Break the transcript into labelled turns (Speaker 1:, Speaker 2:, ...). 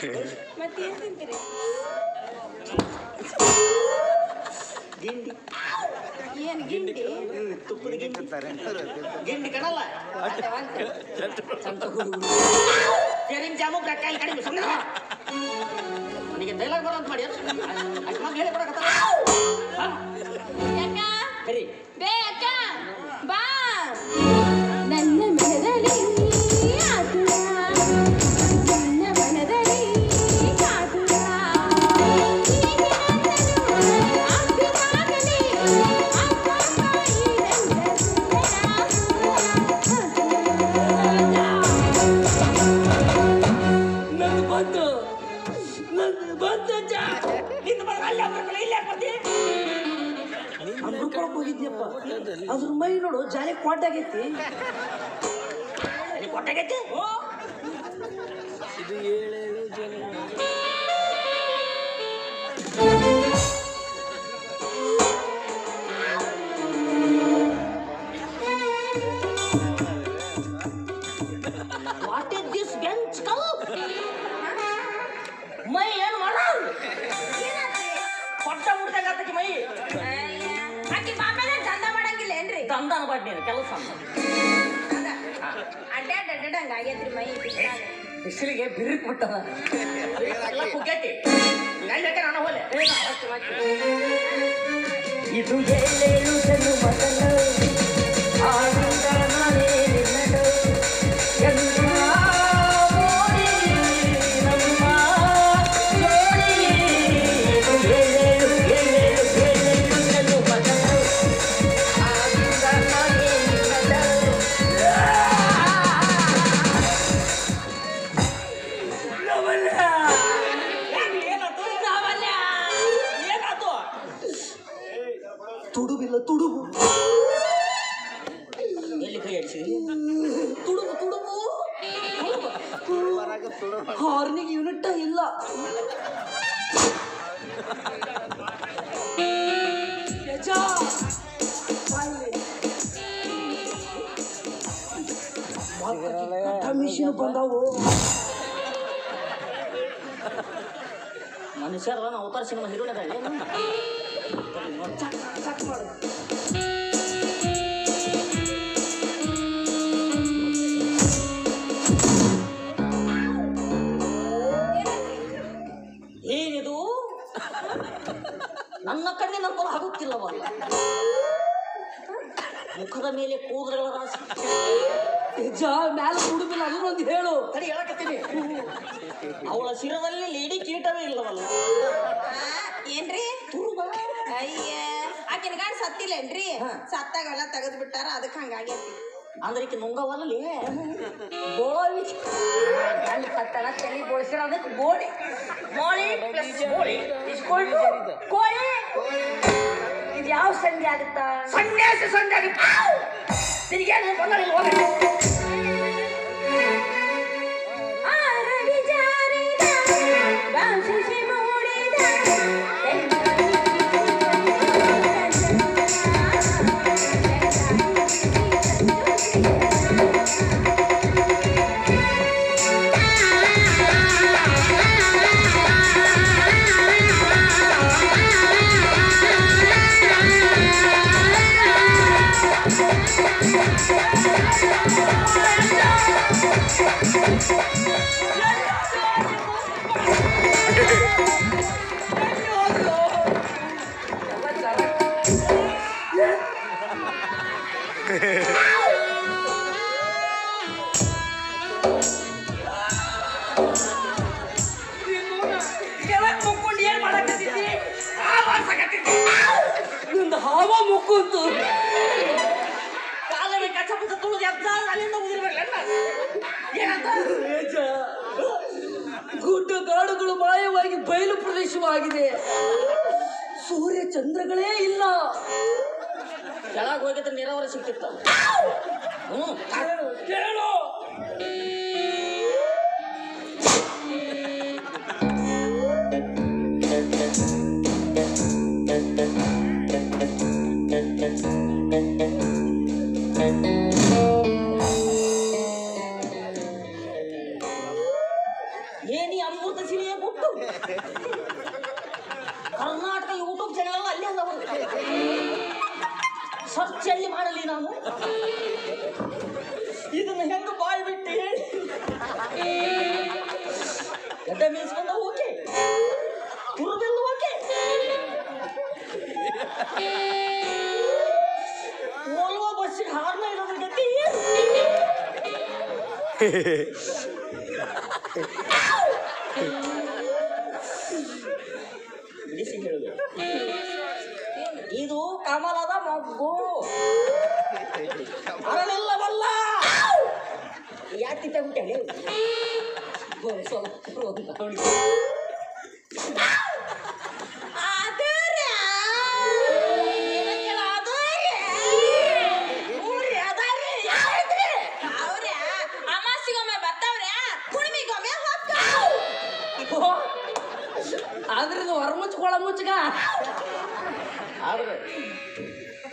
Speaker 1: ಮತ್ತೇನ್ ತಿಂತೀರಿ
Speaker 2: ಗಿಂಡಿ
Speaker 1: ಏನ್ ಗಿಂಡಿ
Speaker 2: ತುಪ್ಪದ ಗಿಂಡಿ ಗಿಂಡಿ ಕಣಲ್ಲ ಸೇರಿನ ಜಾಮು ಕೈ ಕಡಿಮೆ ಸುಮ್ಮನೆ ನನಗೆ ಡೈಲಾಗ್ ಬರೋ ಅಂತ ಮಾಡಿ ಅಷ್ಟು ಹೇಳಿ ಕೊಡಕತ್ತಾರ
Speaker 1: ಯಾಕ
Speaker 2: ಸರಿ
Speaker 1: ಬೇ ಅಕ್ಕ ಬಾ ನನ್ನ ಮನದಲ್ಲಿ ಆತುರ ನನ್ನ ಮನದಲ್ಲಿ ಕಾತುರ ಹೀಗೆ ನನ್ನನ್ನು ಅಪ್ಪಿಮಾಗಲಿ ಅಪ್ಪ ಈ ನನ್ನ
Speaker 3: ನನ್ನ ಬಂತು ನನ್ನ ಬಂತು
Speaker 2: ನಿಂದ ಬರ ಅಲ್ಲಿ ಬರ್ಬೇಕಲ್ಲ ಇಲ್ಲಿ ಯಾಕೆ ಬರ್ತಿ
Speaker 3: ಅಮ್ರುಕೊಳಕ್ ಹೋಗಿದ್ಯಪ್ಪ ಅದ್ರ ಮೈ ನೋಡು ಜಾಲಿ ಕ್ವಾಟಾಗೈತಿ
Speaker 2: ಅಲ್ಲಿ ಕೊಟ್ಟಾಗೈತಿ
Speaker 3: ಇದು ಏಳೇಳು ಜನ
Speaker 2: ವಾಟ್ ಇಸ್ ದಿಸ್ ಬೆಂಚ್ ಕಲ್ ಮೈ ಏನು ಮಾಡ ಕೊಟ್ಟ ಮುಡ್ದಾಗ ಆತಕ್ಕೆ ಮೈ
Speaker 1: ಆಕಿ ಬಾಮೇಲೆ ದಂಧ ಮಾಡಂಗಿಲ್ಲ ಏನ್ರಿ
Speaker 2: ದಂದನ ಬಾಡ್ ನೀನು ಕೆಲಸ
Speaker 1: ಅಡ್ಡಾಡ್ ಅಡ್ಡಾಡಂಗ ಆಗೈತ್ರಿ ಮೈ ಬಿಸ್ಲಾಗ.
Speaker 2: ಬಿಸಿಲಿಗೆ ಬಿರುಕು ಬಿಟ್ಟದ ಎಲ್ಲ ಕುಗ್ಗೈತಿ ಗಂಡಕ್ಕೆ ನಾನು ಹೋಲೆ ಇದು ಏಳೇಳು ಜನ ಮಗನು ಆನಂದ ನಾನೇ ನಿನ್ನನು ಎಲ್ಲ ಮೋಡಿ ನಮ್ಮ ಜೋಡಿ. ಇದು ಏಳೇಳು ಏಳೇಳು ಏಳೇಳು ಜನ ಮಗನು ಆನಂದ ನಾನೇ ನಿನ್ನನು ಏನಾಯ್ತು
Speaker 3: ತುಡುಬಿಲ್ಲ ತುಡುಬು
Speaker 2: ಎಲ್ಲಿ ಕೈ ಆಡಿಸಿದ್ರಿ
Speaker 3: ತುಡುಬು ತುಡುಬು ಹಾರ್ನಿಗೆ ಯೂನಿಟ್ ಇಲ್ಲ ಯಜ ಮಿಷಿನ್ ಬಂದಾವು
Speaker 2: ಮನುಷ್ಯರ ನಾವು ಅವತಾರ ಸಿನಿಮಾ ಹೀರೋನೇ
Speaker 3: ಚಕ್ ಚಕ್ ಮಾಡು
Speaker 2: ಏನಿದು ನನ್ನ ಕಣ್ಣಿನಂತೂ ಆಗುತ್ತಿಲ್ಲವಲ್ಲ ಮುಖದ ಮೇಲೆ ಕೂದಲುಗಳ ರಾಶಿ
Speaker 3: ಯಜ ಮ್ಯಾಲ ತುಡುಬಿಲ್ಲ ಅದನ್ನೊಂದು ಹೇಳು
Speaker 2: ತಡಿ ಹೇಳಕತ್ತೀನಿ ಅವಳ ಶಿರದಲ್ಲಿ ಲೇಡಿ ಕೀಟವೇ ಇಲ್ಲವಲ್ಲ
Speaker 1: ಏನ್ರಿ ಅಯ್ಯ ಆಕಿನ ಗಾಡಿ ಸತ್ತಿಲ್ಲೇನ್ರಿ ಸತ್ತಾಗೆಲ್ಲ ತೆಗೆದು ಬಿಟ್ಟಾರ ಅದಕ್ಕೆ ಹಂಗಾಗೈತಿ
Speaker 2: ಅಂದ್ರೆ ಈಕೆ ನುಂಗವಲ್ಲಿ ಬೋಳಿ ಗಂಡ ಸತ್ತನ ತಲೆ ಬೋಳಿಸಿರ ಅದಕ್ಕೆ ಬೋಳಿ ಮೋಳಿ ಪ್ಲಸ್ ಬೋಳಿ ಇಸ್ಕೊಂಡು ಕೋಳಿ ಇದು ಯಾವ ಸಂಧಿ ಆಗುತ್ತಾ ಸನ್ಯಾಸಿ ಸಂಧಿ ಆಗುತ್ತಾ ತಿರುಗೇನು ಬಂದರೆ ಹೋಗಿ
Speaker 1: ಆರಡಿ ಜಾರಿದ ಬಾಂಶಿಶಿ ಮೂಡಿದ
Speaker 3: ಕೆಳಗ್ ಮುಕ್ಕೊಂಡು ಏನ್ ಮಾಡಕತ್ತಿದ್ದಿ ನಿಂದು ಹಾವ ಮುಕ್ಕುಂತು
Speaker 2: ಕಾಲಲ್ಲಿ ಕಚ್ಚಪುಚ್ಚ ತುಳಿದು ಎದ್ದ ಅಲ್ಲಿಂದ ಉದಿರ್ಬೇಕಲ್ಲ ಏನಂತ
Speaker 3: ಯಜ, ಗುಡ್ಡ ಗಾಡುಗಳು ಮಾಯವಾಗಿ ಬಯಲು ಪ್ರದೇಶವಾಗಿದೆ ಸೂರ್ಯ ಚಂದ್ರಗಳೇ ಇಲ್ಲ
Speaker 2: ಕೆಳಗೆ ಹೋಗಿದ್ರೆ ನೀರಾವರಿ ಸಿಕ್ತಿತ್ತು ಹ್ಞೂ
Speaker 3: ಕೇಳು
Speaker 2: ಏನಿ ಅಮೃತ ಸಿರಿಯೇ ಕೊಟ್ಟು ಕರ್ನಾಟಕ ಯೂಟ್ಯೂಬ್ ಚಾನಲ್ ಅಲ್ಲಿ ಅಲ್ಲ ಸರ್ಚ್ ಎಲ್ಲಿ ಮಾಡಲಿ ನಾನು ಇದನ್ನ ಹೆಂಗ ಬಾಯ್ ಬಿಟ್ಟು ಹೇಳಿ ಗಡ್ಡ ಮೀಸ್ಕೊಂಡ ಓಕೆ ಕುರುಬೆಲ್ಲ ಓಕೆ ಓಲ್ವಾ ಬಸ್ಸಿಗೆ ಹಾರ್ನ ಇರೋದ್ರ ಗತಿ ಏನು ಬಿಡಿಸಿ ಹೇಳುದು ಇದು ಕಮಲದ ಮಗ್ಗು ಅರಳೆಲ್ಲವಲ್ಲ ಯಾಕೆ ತಗೊಂಡೆ ಸ್ವಲ್ಪ ಒಂದು ನೋಡಿ.
Speaker 1: ಅದರ್ಯಾ? ಏನಕ್ಕೆಲ್ಲ ಅದರ್ಯಾ? ಊರ್ರಿ, ಅದಾರ್ರಿ, ಯಾರ್ರಿ? ಅವ್ರ್ಯಾ? ಅಮಾಸಿಗೊಮ್ಮೆ ಬರ್ತಾವ್ರ್ಯಾ? ಹುಣ್ಣಿಮೆಗೊಮ್ಮೆ ಹೋಗ್ತಾವ್.
Speaker 3: ಆದ್ರೆ ಇದು ಹೊರಮುಚ್ಕೊಳ ಮುಚ್ಗ